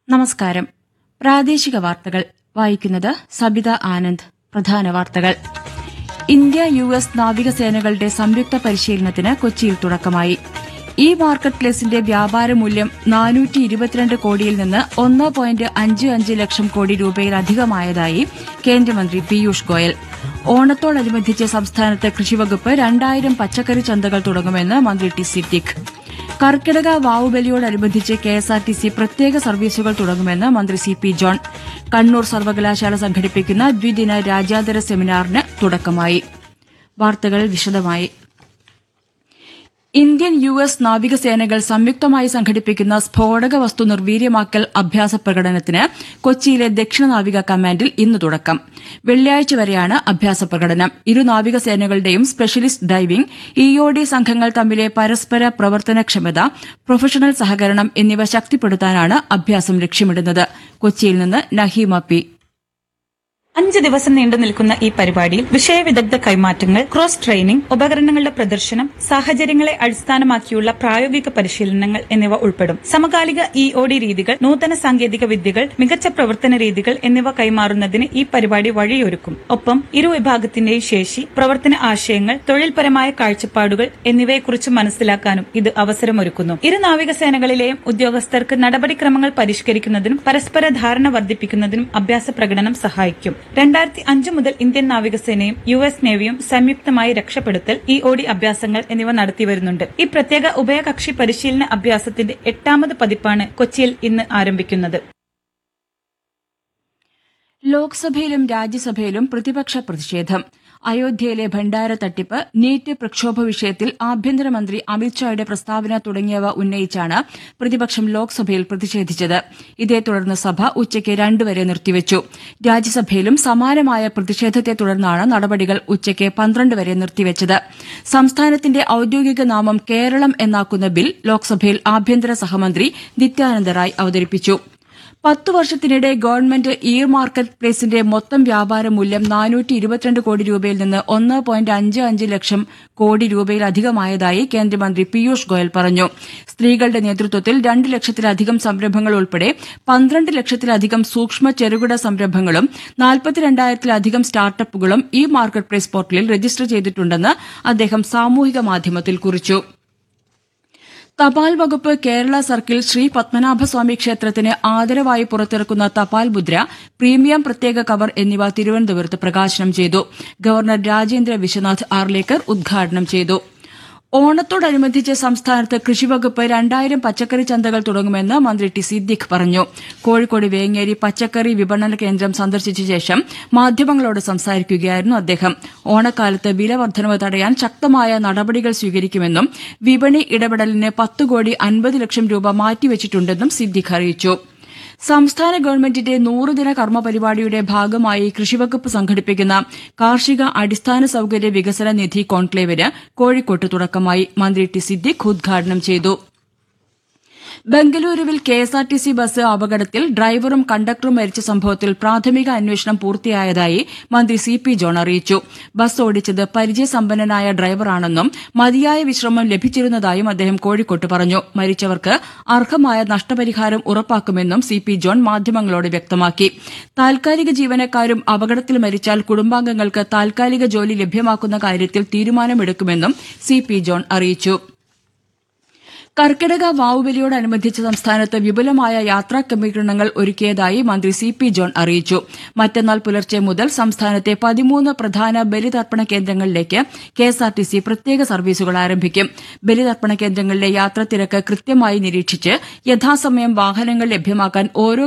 നമസ്കാരം പ്രാദേശിക വാർത്തകൾ വായിക്കുന്നത് സബിത ആനന്ദ് പ്രധാന വാർത്തകൾ ഇന്ത്യ യു എസ് നാവികസേനകളുടെ സംയുക്ത പരിശീലനത്തിന് കൊച്ചിയിൽ തുടക്കമായി ഇ മാർക്കറ്റ് പ്ലേസിന്റെ വ്യാപാര മൂല്യം നാനൂറ്റി ഇരുപത്തിരണ്ട് കോടിയിൽ നിന്ന് ഒന്ന് പോയിന്റ് അഞ്ച് അഞ്ച് ലക്ഷം കോടി രൂപയിലധികമായതായി കേന്ദ്രമന്ത്രി പീയൂഷ് ഗോയൽ ഓണത്തോടനുബന്ധിച്ച് സംസ്ഥാനത്ത് കൃഷിവകുപ്പ് രണ്ടായിരം പച്ചക്കറി ചന്തകൾ തുടങ്ങുമെന്ന് മന്ത്രി ടി സിദ്ദിഖ് കർക്കിടക വാവുബലിയോടനുബന്ധിച്ച് കെഎസ്ആർടിസി പ്രത്യേക സർവീസുകൾ തുടങ്ങുമെന്ന് മന്ത്രി സി പി ജോൺ കണ്ണൂർ സർവകലാശാല സംഘടിപ്പിക്കുന്ന ദ്വിദിന രാജ്യാന്തര സെമിനാറിന് തുടക്കമായി വാർത്തകൾ വിശദമായി ഇന്ത്യൻ യു എസ് നാവികസേനകൾ സംയുക്തമായി സംഘടിപ്പിക്കുന്ന സ്ഫോടക വസ്തു നിർവീര്യമാക്കൽ അഭ്യാസ പ്രകടനത്തിന് കൊച്ചിയിലെ ദക്ഷിണ നാവിക കമാൻഡിൽ ഇന്ന് തുടക്കം വെള്ളിയാഴ്ച വരെയാണ് അഭ്യാസ പ്രകടനം ഇരു നാവികസേനകളുടെയും സ്പെഷ്യലിസ്റ്റ് ഡൈവിംഗ് ഇഒഡി സംഘങ്ങൾ തമ്മിലെ പരസ്പര പ്രവർത്തനക്ഷമത പ്രൊഫഷണൽ സഹകരണം എന്നിവ ശക്തിപ്പെടുത്താനാണ് അഭ്യാസം ലക്ഷ്യമിടുന്നത് കൊച്ചിയിൽ നിന്ന് നഹീമ പി അഞ്ച് ദിവസം നീണ്ടു നിൽക്കുന്ന ഈ പരിപാടിയിൽ വിഷയവിദഗ്ധ കൈമാറ്റങ്ങൾ ക്രോസ് ട്രെയിനിംഗ് ഉപകരണങ്ങളുടെ പ്രദർശനം സാഹചര്യങ്ങളെ അടിസ്ഥാനമാക്കിയുള്ള പ്രായോഗിക പരിശീലനങ്ങൾ എന്നിവ ഉൾപ്പെടും സമകാലിക ഇ ഒ ഡി രീതികൾ നൂതന സാങ്കേതിക വിദ്യകൾ മികച്ച പ്രവർത്തന രീതികൾ എന്നിവ കൈമാറുന്നതിന് ഈ പരിപാടി വഴിയൊരുക്കും ഒപ്പം ഇരു വിഭാഗത്തിന്റെയും ശേഷി പ്രവർത്തന ആശയങ്ങൾ തൊഴിൽപരമായ കാഴ്ചപ്പാടുകൾ എന്നിവയെക്കുറിച്ച് മനസ്സിലാക്കാനും ഇത് അവസരമൊരുക്കുന്നു ഇരു നാവികസേനകളിലെയും ഉദ്യോഗസ്ഥർക്ക് നടപടിക്രമങ്ങൾ പരിഷ്കരിക്കുന്നതിനും പരസ്പര ധാരണ വർദ്ധിപ്പിക്കുന്നതിനും അഭ്യാസ പ്രകടനം സഹായിക്കും രണ്ടായിരത്തി അഞ്ച് മുതൽ ഇന്ത്യൻ നാവികസേനയും യു എസ് നേവിയും സംയുക്തമായി രക്ഷപ്പെടുത്തൽ ഇ ഒ ഡി അഭ്യാസങ്ങൾ എന്നിവ നടത്തിവരുന്നുണ്ട് ഈ പ്രത്യേക ഉഭയകക്ഷി പരിശീലന അഭ്യാസത്തിന്റെ എട്ടാമത് പതിപ്പാണ് കൊച്ചിയിൽ ഇന്ന് ആരംഭിക്കുന്നത് ലോക്സഭയിലും രാജ്യസഭയിലും പ്രതിപക്ഷ പ്രതിഷേധം അയോധ്യയിലെ ഭണ്ഡാര തട്ടിപ്പ് നീറ്റ് പ്രക്ഷോഭ വിഷയത്തിൽ ആഭ്യന്തരമന്ത്രി അമിത്ഷായുടെ പ്രസ്താവന തുടങ്ങിയവ ഉന്നയിച്ചാണ് പ്രതിപക്ഷം ലോക്സഭയിൽ പ്രതിഷേധിച്ചത് ഇതേ തുടർന്ന് സഭ ഉച്ചയ്ക്ക് രണ്ടുവരെ നിർത്തിവച്ചു രാജ്യസഭയിലും സമാനമായ പ്രതിഷേധത്തെ തുടർന്നാണ് നടപടികൾ ഉച്ചയ്ക്ക് പന്ത്രണ്ട് വരെ നിർത്തിവച്ചത് സംസ്ഥാനത്തിന്റെ ഔദ്യോഗിക നാമം കേരളം എന്നാക്കുന്ന ബിൽ ലോക്സഭയിൽ ആഭ്യന്തര സഹമന്ത്രി നിത്യാനന്ദ റായ് അവതരിപ്പിച്ചു പത്തു വർഷത്തിനിടെ ഗവൺമെന്റ് ഇ മാർക്കറ്റ് പ്ലേസിന്റെ മൊത്തം വ്യാപാര മൂല്യം നാനൂറ്റി ഇരുപത്തിരണ്ട് കോടി രൂപയിൽ നിന്ന് ഒന്ന് പോയിന്റ് അഞ്ച് അഞ്ച് ലക്ഷം കോടി രൂപയിലധികമായതായി കേന്ദ്രമന്ത്രി പീയൂഷ് ഗോയൽ പറഞ്ഞു സ്ത്രീകളുടെ നേതൃത്വത്തിൽ രണ്ട് ലക്ഷത്തിലധികം സംരംഭങ്ങൾ ഉൾപ്പെടെ പന്ത്രണ്ട് ലക്ഷത്തിലധികം സൂക്ഷ്മ ചെറുകിട സംരംഭങ്ങളും നാൽപ്പത്തിരണ്ടായിരത്തിലധികം സ്റ്റാർട്ടപ്പുകളും ഇ മാർക്കറ്റ് പ്ലേസ് പോർട്ടലിൽ രജിസ്റ്റർ ചെയ്തിട്ടുണ്ടെന്ന് അദ്ദേഹം സാമൂഹിക മാധ്യമത്തിൽ കുറിച്ചു തപാൽ വകുപ്പ് കേരള സർക്കിൾ ശ്രീ പത്മനാഭസ്വാമി ക്ഷേത്രത്തിന് ആദരവായി പുറത്തിറക്കുന്ന തപാൽ മുദ്ര പ്രീമിയം പ്രത്യേക കവർ എന്നിവ തിരുവനന്തപുരത്ത് പ്രകാശനം ചെയ്തു ഗവർണർ രാജേന്ദ്ര വിശ്വനാഥ് ആർലേക്കർ ഉദ്ഘാടനം ചെയ്തു ഓണത്തോടനുബന്ധിച്ച് സംസ്ഥാനത്ത് കൃഷിവകുപ്പ് രണ്ടായിരം പച്ചക്കറി ചന്തകൾ തുടങ്ങുമെന്ന് മന്ത്രി ടി സിദ്ദിഖ് പറഞ്ഞു കോഴിക്കോട് വേങ്ങേരി പച്ചക്കറി വിപണന കേന്ദ്രം സന്ദർശിച്ച ശേഷം മാധ്യമങ്ങളോട് സംസാരിക്കുകയായിരുന്നു അദ്ദേഹം ഓണക്കാലത്ത് വില വർധനവ് തടയാൻ ശക്തമായ നടപടികൾ സ്വീകരിക്കുമെന്നും വിപണി ഇടപെടലിന് പത്ത് കോടി അൻപത് ലക്ഷം രൂപ മാറ്റിവച്ചിട്ടുണ്ടെന്നും സിദ്ദിഖ് അറിയിച്ചു സംസ്ഥാന ഗവൺമെന്റിന്റെ നൂറുദിന കർമ്മ പരിപാടിയുടെ ഭാഗമായി കൃഷിവകുപ്പ് സംഘടിപ്പിക്കുന്ന കാർഷിക അടിസ്ഥാന സൌകര്യ വികസന നിധി കോൺക്ലേവിന് കോഴിക്കോട്ട് തുടക്കമായി മന്ത്രി ടി സിദ്ദിഖ് ഉദ്ഘാടനം ചെയ്തു ബംഗലൂരുവിൽ കെഎസ്ആർടിസി ബസ് അപകടത്തിൽ ഡ്രൈവറും കണ്ടക്ടറും മരിച്ച സംഭവത്തിൽ പ്രാഥമിക അന്വേഷണം പൂർത്തിയായതായി മന്ത്രി സി പി ജോൺ അറിയിച്ചു ബസ് ഓടിച്ചത് പരിചയസമ്പന്നനായ ഡ്രൈവറാണെന്നും മതിയായ വിശ്രമം ലഭിച്ചിരുന്നതായും അദ്ദേഹം കോഴിക്കോട്ട് പറഞ്ഞു മരിച്ചവർക്ക് അർഹമായ നഷ്ടപരിഹാരം ഉറപ്പാക്കുമെന്നും സി പി ജോൺ മാധ്യമങ്ങളോട് വ്യക്തമാക്കി താൽക്കാലിക ജീവനക്കാരും അപകടത്തിൽ മരിച്ചാൽ കുടുംബാംഗങ്ങൾക്ക് താൽക്കാലിക ജോലി ലഭ്യമാക്കുന്ന കാര്യത്തിൽ തീരുമാനമെടുക്കുമെന്നും സി പി ജോൺ അറിയിച്ചു കർക്കിടക വാവുബലിയോടനുബന്ധിച്ച് സംസ്ഥാനത്ത് വിപുലമായ യാത്രാ ക്രമീകരണങ്ങൾ ഒരുക്കിയതായി മന്ത്രി സി പി ജോൺ അറിയിച്ചു മറ്റന്നാൾ പുലർച്ചെ മുതൽ സംസ്ഥാനത്തെ പതിമൂന്ന് പ്രധാന ബലിതർപ്പണ കേന്ദ്രങ്ങളിലേക്ക് കെഎസ്ആർടിസി പ്രത്യേക സർവീസുകൾ ആരംഭിക്കും ബലിതർപ്പണ കേന്ദ്രങ്ങളിലെ യാത്രാത്തിരക്ക് കൃത്യമായി നിരീക്ഷിച്ച് യഥാസമയം വാഹനങ്ങൾ ലഭ്യമാക്കാൻ ഓരോ